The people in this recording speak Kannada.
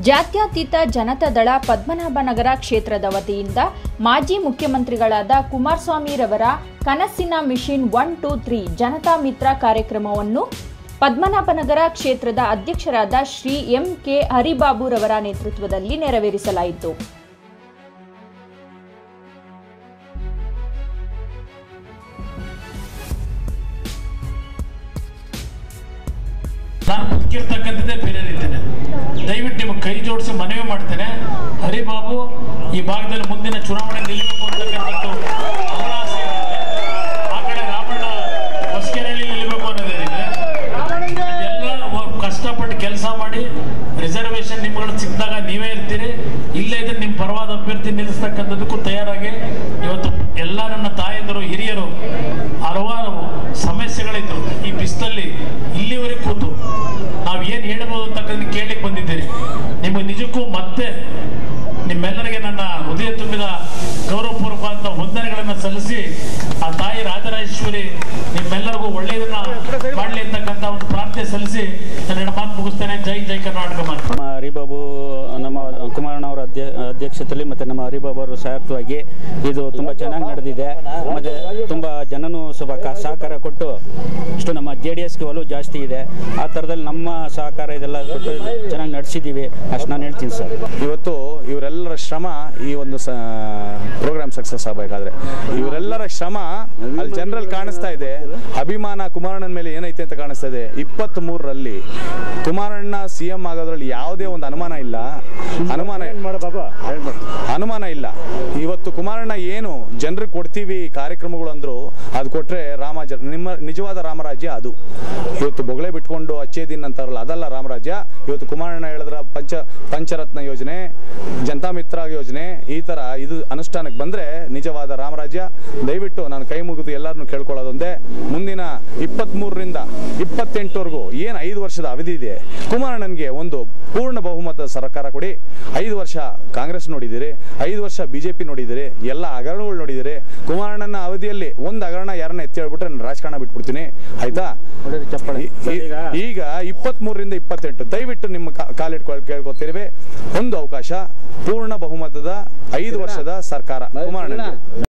ಜಾತ್ಯತೀತ ಜನತಾದಳ ಪದ್ಮನಾಭನಗರ ಕ್ಷೇತ್ರದ ವತಿಯಿಂದ ಮಾಜಿ ಮುಖ್ಯಮಂತ್ರಿಗಳಾದ ಕುಮಾರಸ್ವಾಮಿರವರ ಕನಸಿನ mission one two three Janata Mitra ಕಾರ್ಯಕ್ರಮವನ್ನು ಪದ್ಮನಾಭನಗರ ಕ್ಷೇತ್ರದ ಅಧ್ಯಕ್ಷರಾದ ಶ್ರೀ ಎಂ ಕೆ ಹರಿಬಾಬುರವರ ನೇತೃತ್ವದಲ್ಲಿ ನೆರವೇರಿಸಲಾಯಿತು ನಾನು ಬದುಕಿರ್ತಕ್ಕಂಥದ್ದೇ ಬೇರೆ ರೀತಿನೇ ದಯವಿಟ್ಟು ನಿಮಗೆ ಕೈ ಜೋಡಿಸಿ ಮನವಿ ಮಾಡ್ತೇನೆ ಹರಿಬಾಬು ಈ ಭಾಗದಲ್ಲಿ ಮುಂದಿನ ಚುನಾವಣೆ ನಿಲ್ಲಬೇಕು ಅಂತಕ್ಕಂಥದ್ದು ಅವರ ಆಸೆ ಇರುತ್ತೆ. ಆ ಕಡೆ ರಾಮಣ್ಣ ಹೊಸಕೆರೆಯಲ್ಲಿ ನಿಲ್ಲಬೇಕು ಅನ್ನೋದೇನಿದೆ ಎಲ್ಲ ಒ- ಕಷ್ಟಪಟ್ಟು ಕೆಲಸ ಮಾಡಿ ರಿಸರ್ವೇಶನ್ ನಿಮ್ಗಳು ಸಿಕ್ಕಿದಾಗ ನೀವೇ ಇರ್ತೀರಿ ಇಲ್ಲೇ ಇದ್ರೆ ನಿಮ್ಮ ಪರವಾದ ಅಭ್ಯರ್ಥಿ ನಿಲ್ಲಿಸ್ತಕ್ಕಂಥದ್ದಕ್ಕೂ ತಯಾರಾಗಿ ಇವತ್ತು ಎಲ್ಲ ನನ್ನ ತಾಯಂದರು ಹಿರಿಯರು ಹಲವಾರು ಸಮಸ್ಯೆಗಳಿದ್ರು ಈ ಬಿಸಿಲಲ್ಲಿ ಇಲ್ಲಿವರೆಗೆ ಕೂತು ನಾವು ಏನು ಹೇಳ್ಬೋದು ಅಂತಕ್ಕಂಥ ಕೇಳಲಿಕ್ಕೆ ಬಂದಿದ್ದೀರಿ ನಿಮಗೆ ನಿಜಕ್ಕೂ ಮತ್ತೆ ನಿಮ್ಮೆಲ್ಲರಿಗೆ ನನ್ನ ಹೃದಯ ತುಂಬಿದ ಗೌರವಪೂರ್ವಕವಾದ ವಂದನೆಗಳನ್ನು ಸಲ್ಲಿಸಿ ಆ ತಾಯಿ ರಾಜರಾಜೇಶ್ವರಿ ನಿಮ್ಮೆಲ್ಲರಿಗೂ ಒಳ್ಳೆಯದನ್ನ ಮಾಡಲಿ ಅಂತಕ್ಕಂಥ ಒಂದು ಪ್ರಾರ್ಥನೆ ಸಲ್ಲಿಸಿ ನನ್ನ ಮಾತು ಮುಗಿಸ್ತೇನೆ ಜೈ ಜೈ ಕರ್ನಾಟಕ ಮಾತು ನಮ್ಮ ಹರಿಬಾಬು ನಮ್ಮ ಕುಮಾರಣ್ಣವರ ಅಧ್ಯ ಅಧ್ಯಕ್ಷತೆಯಲ್ಲಿ ಮತ್ತು ನಮ್ಮ ಹರಿಬಾಬು ಅವರ ಸಹಾಯತ್ವವಾಗಿ ಇದು ತುಂಬ ಚೆನ್ನಾಗಿ ನಡೆದಿದೆ ಮತ್ತು ತುಂಬ ಜನನೂ ಸ್ವಲ್ಪ ಕ- ಸಹಕಾರ ಕೊಟ್ಟು ಇಷ್ಟು ನಮ್ಮ ಜೆ ಡಿ ಎಸ್ಗೆ ಒಲವು ಜಾಸ್ತಿ ಇದೆ ಆ ಥರದಲ್ಲಿ ನಮ್ಮ ಸಹಕಾರ ಇದೆಲ್ಲ ಕೊಟ್ಟು ಚೆನ್ನಾಗಿ ನಡೆಸಿದ್ದೀವಿ ಅಷ್ಟು ನಾನು ಹೇಳ್ತೀನಿ ಸರ್ ಇವತ್ತು ಇವರೆಲ್ಲರ ಶ್ರಮ ಈ ಒಂದು ಸ ಪ್ರೋಗ್ರಾಮ್ ಸಕ್ಸಸ್ ಆಗಬೇಕಾದ್ರೆ ಇವರೆಲ್ಲರ ಶ್ರಮ ಅಲ್ಲಿ ಜನರಲ್ಲಿ ಕಾಣಿಸ್ತಾ ಇದೆ ಅಭಿಮಾನ ಕುಮಾರಣ್ಣನ ಮೇಲೆ ಏನೈತೆ ಅಂತ ಕಾಣಿಸ್ತಾ ಇದೆ ಇಪ್ಪತ್ತ್ ಮೂರರಲ್ಲಿ ಕುಮಾರಣ್ಣ ಸಿ ಎಂ ಆಗೋದ್ರಲ್ಲಿ ಯಾವುದೇ ಒಂದು ಅನುಮಾನ ಇಲ್ಲ ಅನುಮಾನ ಅನುಮಾನ ಇಲ್ಲ ಇವತ್ತು ಕುಮಾರಣ್ಣ ಏನು ಜನರಿಗೆ ಕೊಡ್ತೀವಿ ಕಾರ್ಯಕ್ರಮಗಳು ಅಂದ್ರು ಅದು ಕೊಟ್ರೆ ರಾಮ ಜ- ನಿಮ್ಮ ನಿಜವಾದ ರಾಮರಾಜ್ಯ ಅದು ಇವತ್ತು ಬೊಗಳೆ ಬಿಟ್ಕೊಂಡು ಅಚ್ಚೇ ದಿನ ಅಂತಾರಲ್ಲ ಅದಲ್ಲ ರಾಮರಾಜ್ಯ ಇವತ್ತು ಕುಮಾರಣ್ಣ ಹೇಳಿದ್ರ ಪಂಚ ಪಂಚರತ್ನ ಯೋಜನೆ ಜನತಾ ಮಿತ್ರ ಯೋಜನೆ ಈ ತರ ಇದು ಅನುಷ್ಠಾನಕ್ಕೆ ಬಂದ್ರೆ ನಿಜವಾದ ರಾಮರಾಜ್ಯ ದಯವಿಟ್ಟು ನಾನು ಕೈ ಮುಗಿದು ಎಲ್ಲರನ್ನು ಕೇಳ್ಕೊಳ್ಳೋದೊಂದೇ ಮುಂದಿನ ಇಪ್ಪತ್ತ್ ಮೂರರಿಂದ ಇಪ್ಪತ್ತೆಂಟವರೆಗೂ ಏನು ಐದು ವರ್ಷದ ಅವಧಿ ಇದೆ ಕುಮಾರಣ್ಣನಿಗೆ ಒಂದು ಪೂರ್ಣ ಬಹುಮತದ ಸರ್ಕಾರ ಕೊಡಿ ಐದು ವರ್ಷ ಕಾಂಗ್ರೆಸ್ ನೋಡಿದಿರಿ ಐದು ವರ್ಷ ಬಿಜೆಪಿ ನೋಡಿದಿರಿ ಎಲ್ಲ ಹಗರಣಗಳು ನೋಡಿದಿರಿ ಕುಮಾರಣ್ಣನ ಅವಧಿಯಲ್ಲಿ ಒಂದು ಹಗರಣ ಯಾರನ್ನ ಎತ್ತಿ ಹೇಳ್ಬಿಟ್ರೆ ನಾನು ರಾಜಕಾರಣ ಬಿಟ್ಬಿಡ್ತೀನಿ ಆಯ್ತಾ ಚಪ್ಪಾಳೆ ಈ- ಈ- ಈಗ ಇಪ್ಪತ್ತ್ ಮೂರರಿಂದ ಇಪ್ಪತ್ತೆಂಟು ದಯವಿಟ್ಟು ನಿಮ್ಮ ಕಾ- ಕಾಲಿಟ್ಕೊಳ್ ಕೇಳ್ಕೊತಿರುವೆ ಒಂದು ಅವಕಾಶ ಪೂರ್ಣ ಬಹುಮತದ ಐದು ವರ್ಷದ ಸರ್ಕಾರ ಕುಮಾರಣ್ಣನಿಗೆ